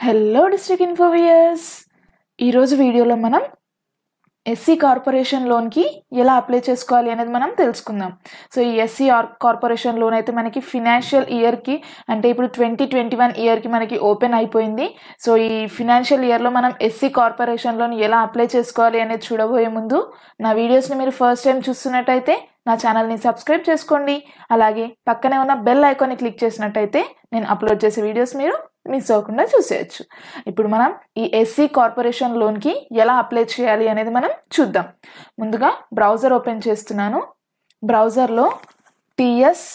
hello district ఇన్ఫోవియర్స్ ఈరోజు వీడియోలో మనం ఎస్సీ కార్పొరేషన్ లోన్కి ఎలా అప్లై చేసుకోవాలి అనేది మనం తెలుసుకుందాం సో ఈ ఎస్సీ కార్పొరేషన్ లోన్ అయితే మనకి ఫినాన్షియల్ ఇయర్కి అంటే ఇప్పుడు ట్వంటీ ట్వంటీ వన్ ఇయర్కి మనకి ఓపెన్ అయిపోయింది సో ఈ ఫినాన్షియల్ ఇయర్లో మనం ఎస్సీ కార్పొరేషన్ లోన్ ఎలా అప్లై చేసుకోవాలి అనేది చూడబోయే ముందు నా వీడియోస్ని మీరు ఫస్ట్ టైం చూస్తున్నట్టయితే నా ఛానల్ని సబ్స్క్రైబ్ చేసుకోండి అలాగే పక్కనే ఉన్న బెల్ ఐకాన్ని క్లిక్ చేసినట్టయితే నేను అప్లోడ్ చేసే వీడియోస్ మీరు మిస్ అవ్వకుండా చూసేయచ్చు ఇప్పుడు మనం ఈ ఎస్సీ కార్పొరేషన్ లోన్కి ఎలా అప్లై చేయాలి అనేది మనం చూద్దాం ముందుగా బ్రౌజర్ ఓపెన్ చేస్తున్నాను బ్రౌజర్లో టిఎస్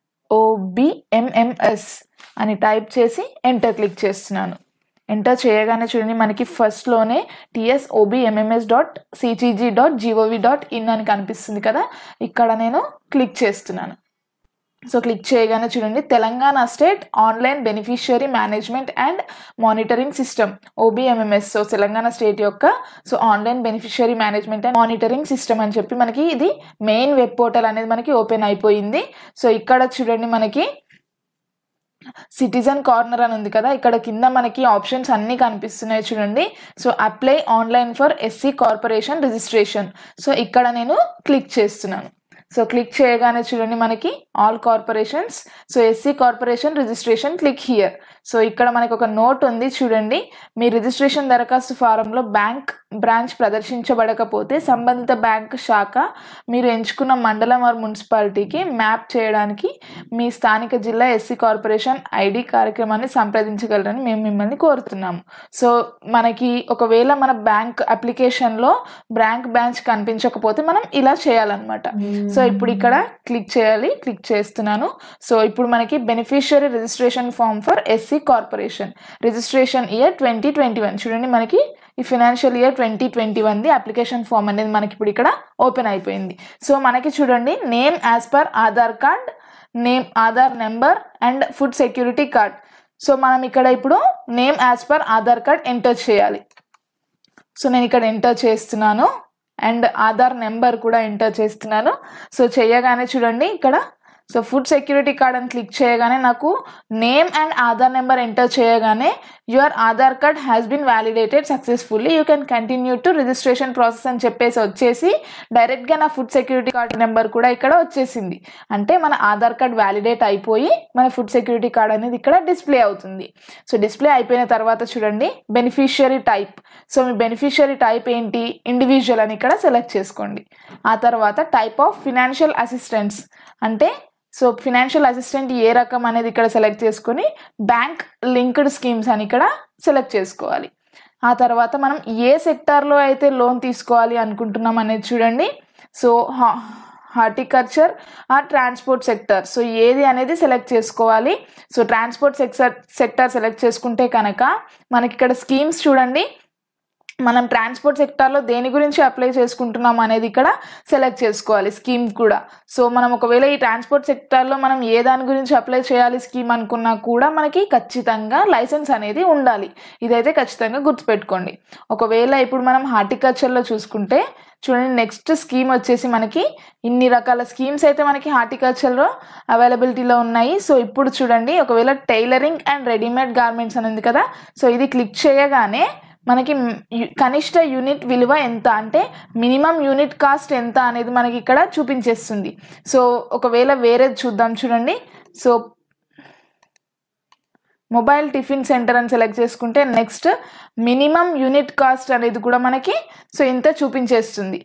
ఓబిఎంఎంఎస్ అని టైప్ చేసి ఎంటర్ క్లిక్ చేస్తున్నాను ఎంటర్ చేయగానే చూడండి మనకి ఫస్ట్లోనే టిఎస్ ఓబిఎంఎంఎస్ డాట్ సిటీజీ డాట్ జీఓవి డాట్ ఇన్ అని కనిపిస్తుంది కదా ఇక్కడ నేను క్లిక్ చేస్తున్నాను సో క్లిక్ చేయగానే చూడండి Telangana state online beneficiary management and monitoring system OBMMS so Telangana state యొక్క so online beneficiary management and monitoring system అని చెప్పి మనకి ఇది మెయిన్ వెబ్ పోర్టల్ అనేది మనకి ఓపెన్ అయిపోయింది సో ఇక్కడ చూడండి మనకి సిటిజన్ కార్నర్ అని ఉంది కదా ఇక్కడ కింద మనకి ఆప్షన్స్ అన్నీ కనిపిస్తున్నాయి చూడండి so apply online for SC corporation registration so ఇక్కడ నేను క్లిక్ చేస్తున్నాను సో క్లిక్ చేయగానే చూడండి మనకి all corporations so SC corporation registration click here so ఇక్కడ మనకి ఒక నోట్ ఉంది చూడండి మీ రిజిస్ట్రేషన్ దరఖాస్తు ఫారంలో బ్యాంక్ బ్రాంచ్ ప్రదర్శించబడకపోతే సంబంధిత బ్యాంక్ శాఖ మీరు ఎంచుకున్న మండలం ఆర్ మున్సిపాలిటీకి మ్యాప్ చేయడానికి మీ స్థానిక జిల్లా ఎస్సీ కార్పొరేషన్ ఐడి కార్యక్రమాన్ని సంప్రదించగలరని మేము మిమ్మల్ని కోరుతున్నాము సో మనకి ఒకవేళ మన బ్యాంక్ అప్లికేషన్లో బ్యాంక్ బ్రాంచ్ కనిపించకపోతే మనం ఇలా చేయాలన్నమాట సో ఇప్పుడు ఇక్కడ క్లిక్ చేయాలి క్లిక్ చేస్తున్నాను సో ఇప్పుడు మనకి beneficiary registration form for SC corporation registration year twenty twenty one చూడండి మనకి ఈ ఫినాన్షియల్ ఇయర్ ట్వంటీ ట్వంటీ వన్ది అప్లికేషన్ ఫామ్ అనేది మనకి ఇప్పుడు ఇక్కడ ఓపెన్ అయిపోయింది సో మనకి చూడండి name as per Aadhaar card name Aadhaar number and food security card so మనం ఇక్కడ ఇప్పుడు name as per Aadhaar card enter చేయాలి సో నేను ఇక్కడ ఎంటర్ చేస్తున్నాను అండ్ ఆధార్ నెంబర్ కూడా ఎంటర్ చేస్తున్నాను సో చేయగానే చూడండి ఇక్కడ సో ఫుడ్ సెక్యూరిటీ కార్డ్ అని క్లిక్ చేయగానే నాకు name and Aadhaar number enter చేయగానే your Aadhaar card has been validated successfully you can continue to registration process అని చెప్పేసి వచ్చేసి డైరెక్ట్గా నా ఫుడ్ సెక్యూరిటీ కార్డ్ నెంబర్ కూడా ఇక్కడ వచ్చేసింది అంటే మన ఆధార్ కార్డ్ వ్యాలిడేట్ అయిపోయి మన ఫుడ్ సెక్యూరిటీ కార్డ్ అనేది ఇక్కడ డిస్ప్లే అవుతుంది సో డిస్ప్లే అయిపోయిన తర్వాత చూడండి బెనిఫిషియరీ టైప్ సో మీ బెనిఫిషియరీ టైప్ ఏంటి ఇండివిజువల్ అని ఇక్కడ సెలెక్ట్ చేసుకోండి ఆ తర్వాత టైప్ ఆఫ్ ఫినాన్షియల్ అసిస్టెంట్స్ అంటే సో ఫినాన్షియల్ అసిస్టెంట్ ఏ రకం అనేది ఇక్కడ సెలెక్ట్ చేసుకొని బ్యాంక్ లింక్డ్ స్కీమ్స్ అని ఇక్కడ సెలెక్ట్ చేసుకోవాలి ఆ తర్వాత మనం ఏ సెక్టార్లో అయితే లోన్ తీసుకోవాలి అనుకుంటున్నాం అనేది చూడండి so horticulture ah transport sector so ఏది అనేది సెలెక్ట్ చేసుకోవాలి so transport sector sector select చేసుకుంటే కనుక మనకి ఇక్కడ స్కీమ్స్ చూడండి మనం ట్రాన్స్పోర్ట్ సెక్టార్లో దేని గురించి అప్లై చేసుకుంటున్నాం అనేది ఇక్కడ సెలెక్ట్ చేసుకోవాలి స్కీమ్ కూడా సో మనం ఒకవేళ ఈ ట్రాన్స్పోర్ట్ సెక్టార్లో మనం ఏ దాని గురించి అప్లై చేయాలి స్కీమ్ అనుకున్నా కూడా మనకి ఖచ్చితంగా లైసెన్స్ అనేది ఉండాలి ఇదైతే ఖచ్చితంగా గుర్తుపెట్టుకోండి ఒకవేళ ఇప్పుడు మనం హార్టికల్చర్లో చూసుకుంటే చూడండి నెక్స్ట్ స్కీమ్ వచ్చేసి మనకి ఇన్ని రకాల స్కీమ్స్ అయితే మనకి హార్టికల్చర్లో అవైలబిలిటీలో ఉన్నాయి సో ఇప్పుడు చూడండి ఒకవేళ టైలరింగ్ అండ్ రెడీమేడ్ గార్మెంట్స్ అని ఉంది కదా సో ఇది క్లిక్ చేయగానే మనకి కనిష్ట యూనిట్ విలువ ఎంత అంటే మినిమం యూనిట్ కాస్ట్ ఎంత అనేది మనకి ఇక్కడ చూపించేస్తుంది సో ఒకవేళ వేరేది చూద్దాం చూడండి సో మొబైల్ టిఫిన్ సెంటర్ అని సెలెక్ట్ చేసుకుంటే నెక్స్ట్ మినిమం యూనిట్ కాస్ట్ అనేది కూడా మనకి సో ఇంత చూపించేస్తుంది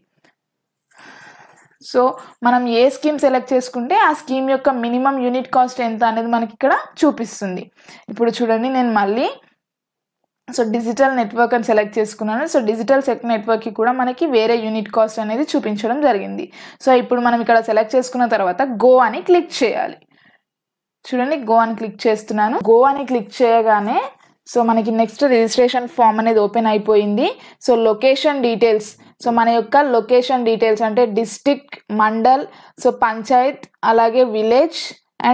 సో మనం ఏ స్కీమ్ సెలెక్ట్ చేసుకుంటే ఆ స్కీమ్ యొక్క మినిమం యూనిట్ కాస్ట్ ఎంత అనేది మనకి ఇక్కడ చూపిస్తుంది ఇప్పుడు చూడండి నేను మళ్ళీ సో డిజిటల్ నెట్వర్క్ అని సెలెక్ట్ చేసుకున్నాను సో డిజిటల్ సెక్ నెట్వర్క్కి కూడా మనకి వేరే యూనిట్ కాస్ట్ అనేది చూపించడం జరిగింది సో ఇప్పుడు మనం ఇక్కడ సెలెక్ట్ చేసుకున్న తర్వాత గో అని క్లిక్ చేయాలి చూడండి గో అని క్లిక్ చేస్తున్నాను గో అని క్లిక్ చేయగానే సో మనకి నెక్స్ట్ రిజిస్ట్రేషన్ ఫామ్ అనేది ఓపెన్ అయిపోయింది సో లొకేషన్ డీటెయిల్స్ సో మన యొక్క లొకేషన్ డీటెయిల్స్ అంటే డిస్టిక్ మండల్ సో పంచాయత్ అలాగే విలేజ్ అండ్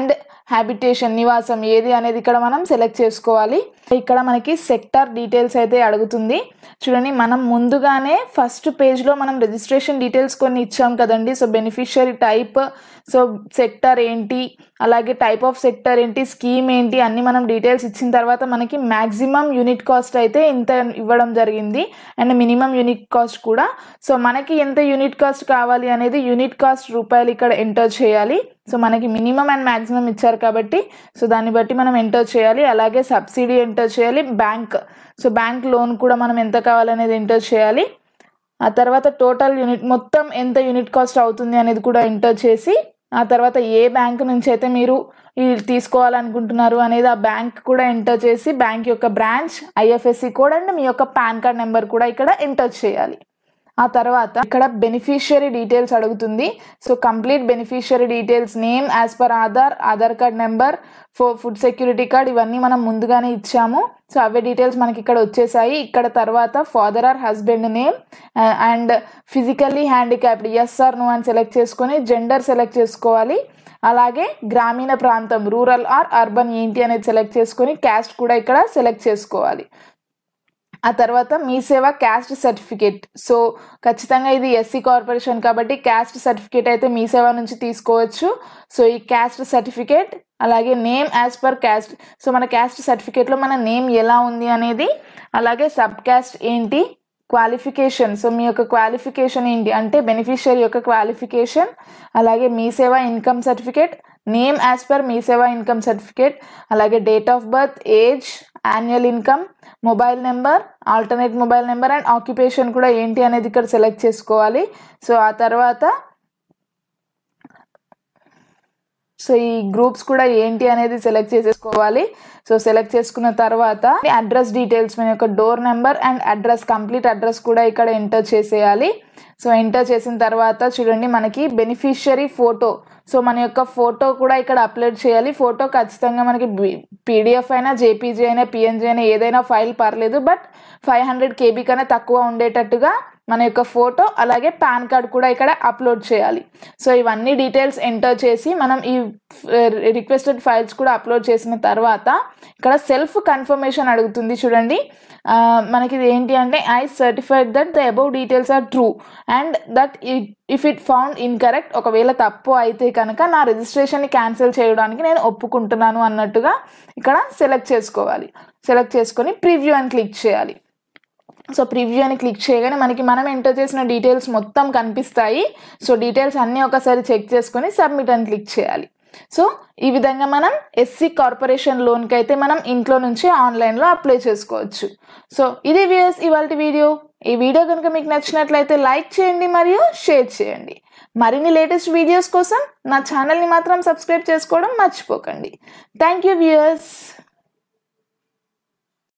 హ్యాబిటేషన్ నివాసం ఏది అనేది ఇక్కడ మనం సెలెక్ట్ చేసుకోవాలి ఇక్కడ మనకి సెక్టార్ డీటెయిల్స్ అయితే అడుగుతుంది చూడండి మనం ముందుగానే ఫస్ట్ పేజ్లో మనం రిజిస్ట్రేషన్ డీటెయిల్స్ కొన్ని ఇచ్చాం కదండి so beneficiary type so sector ఏంటి అలాగే టైప్ ఆఫ్ సెక్టర్ ఏంటి స్కీమ్ ఏంటి అన్ని మనం డీటెయిల్స్ ఇచ్చిన తర్వాత మనకి మ్యాక్సిమం యూనిట్ కాస్ట్ అయితే ఇంత ఇవ్వడం జరిగింది అండ్ మినిమం యూనిట్ కాస్ట్ కూడా సో మనకి ఎంత యూనిట్ కాస్ట్ కావాలి అనేది యూనిట్ కాస్ట్ రూపాయలు ఇక్కడ ఎంటర్ చేయాలి సో మనకి మినిమం అండ్ మ్యాక్సిమం ఇచ్చారు కాబట్టి సో దాన్ని బట్టి మనం ఎంటర్ చేయాలి అలాగే సబ్సిడీ ఎంటర్ చేయాలి బ్యాంక్ సో బ్యాంక్ లోన్ కూడా మనం ఎంత కావాలనేది ఎంటర్ చేయాలి ఆ తర్వాత టోటల్ యూనిట్ మొత్తం ఎంత యూనిట్ కాస్ట్ అవుతుంది అనేది కూడా ఎంటర్ చేసి ఆ తర్వాత ఏ బ్యాంక్ నుంచి అయితే మీరు ఇది తీసుకోవాలనుకుంటున్నారు అనేది ఆ బ్యాంక్ కూడా ఎంటర్ చేసి బ్యాంక్ యొక్క బ్రాంచ్ ఐఎఫ్ఎస్సి కోడ్ అండ్ మీ యొక్క పాన్ కార్డ్ నెంబర్ కూడా ఇక్కడ ఎంటర్ చేయాలి ఆ తర్వాత ఇక్కడ బెనిఫిషియరీ డీటెయిల్స్ అడుగుతుంది so complete beneficiary details name as per Aadhaar Aadhaar card number ఫో ఫుడ్ సెక్యూరిటీ కార్డ్ ఇవన్నీ మనం ముందుగానే ఇచ్చాము సో అవే డీటెయిల్స్ మనకి ఇక్కడ వచ్చేసాయి ఇక్కడ తర్వాత father or husband name and physically handicapped yes or no అని సెలెక్ట్ చేసుకొని జెండర్ సెలెక్ట్ చేసుకోవాలి అలాగే గ్రామీణ ప్రాంతం రూరల్ ఆర్ అర్బన్ ఏంటి అనేది సెలెక్ట్ చేసుకొని క్యాస్ట్ కూడా ఇక్కడ సెలెక్ట్ చేసుకోవాలి ఆ తర్వాత మీ సేవ క్యాస్ట్ సర్టిఫికేట్ సో ఖచ్చితంగా ఇది ఎస్సీ కార్పొరేషన్ కాబట్టి క్యాస్ట్ సర్టిఫికేట్ అయితే మీ సేవ నుంచి తీసుకోవచ్చు సో ఈ క్యాస్ట్ సర్టిఫికేట్ అలాగే name as per caste so మన క్యాస్ట్ సర్టిఫికేట్లో మన నేమ్ ఎలా ఉంది అనేది అలాగే సబ్ క్యాస్ట్ ఏంటి క్వాలిఫికేషన్ సో మీ యొక్క క్వాలిఫికేషన్ ఏంటి అంటే బెనిఫిషియరీ యొక్క క్వాలిఫికేషన్ అలాగే Mee Seva income certificate name as per Mee Seva income certificate అలాగే date of birth age annual income mobile number alternate mobile number and occupation కూడా ఏంటి అనేది ఇక్కడ సెలెక్ట్ చేసుకోవాలి సో ఆ తర్వాత సో ఈ గ్రూప్స్ కూడా ఏంటి అనేది సెలెక్ట్ చేసేసుకోవాలి సో సెలెక్ట్ చేసుకున్న తర్వాత అడ్రస్ డీటెయిల్స్ మన యొక్క door number and address complete address కూడా ఇక్కడ ఎంటర్ చేసేయాలి సో ఎంటర్ చేసిన తర్వాత చూడండి మనకి బెనిఫిషియరీ ఫోటో సో మన యొక్క ఫోటో కూడా ఇక్కడ అప్లోడ్ చేయాలి ఫోటో ఖచ్చితంగా మనకి పీడిఎఫ్ అయినా జేపీజీ అయినా పిఎన్జీ అయినా ఏదైనా ఫైల్ పర్లేదు బట్ ఫైవ్ హండ్రెడ్ కేబీ కన్నా తక్కువ ఉండేటట్టుగా మన యొక్క ఫోటో అలాగే పాన్ కార్డ్ కూడా ఇక్కడ అప్లోడ్ చేయాలి సో ఇవన్నీ డీటెయిల్స్ ఎంటర్ చేసి మనం ఈ రిక్వెస్టెడ్ ఫైల్స్ కూడా అప్లోడ్ చేసిన తర్వాత ఇక్కడ సెల్ఫ్ కన్ఫర్మేషన్ అడుగుతుంది చూడండి మనకి ఇది ఏంటి అంటే I certified that the above details are true and that if it found incorrect ఒకవేళ తప్పు అయితే కనుక నా రిజిస్ట్రేషన్ని క్యాన్సిల్ చేయడానికి నేను ఒప్పుకుంటున్నాను అన్నట్టుగా ఇక్కడ సెలెక్ట్ చేసుకోవాలి సెలెక్ట్ చేసుకొని ప్రివ్యూ అని క్లిక్ చేయాలి సో ప్రివ్యూ అని క్లిక్ చేయగానే మనకి మనం ఎంటర్ చేసిన డీటెయిల్స్ మొత్తం కనిపిస్తాయి సో డీటెయిల్స్ అన్నీ ఒకసారి చెక్ చేసుకొని సబ్మిట్ అని క్లిక్ చేయాలి సో ఈ విధంగా మనం ఎస్సీ కార్పొరేషన్ లోన్కి అయితే మనం ఇంట్లో నుంచి ఆన్లైన్లో అప్లై చేసుకోవచ్చు సో ఇది వ్యూస్ ఇవాళ వీడియో ఈ వీడియో కనుక మీకు నచ్చినట్లయితే లైక్ చేయండి మరియు షేర్ చేయండి మరిన్ని లేటెస్ట్ వీడియోస్ కోసం నా ఛానల్ని మాత్రం సబ్స్క్రైబ్ చేసుకోవడం మర్చిపోకండి థ్యాంక్ యూ వ్యూయర్స్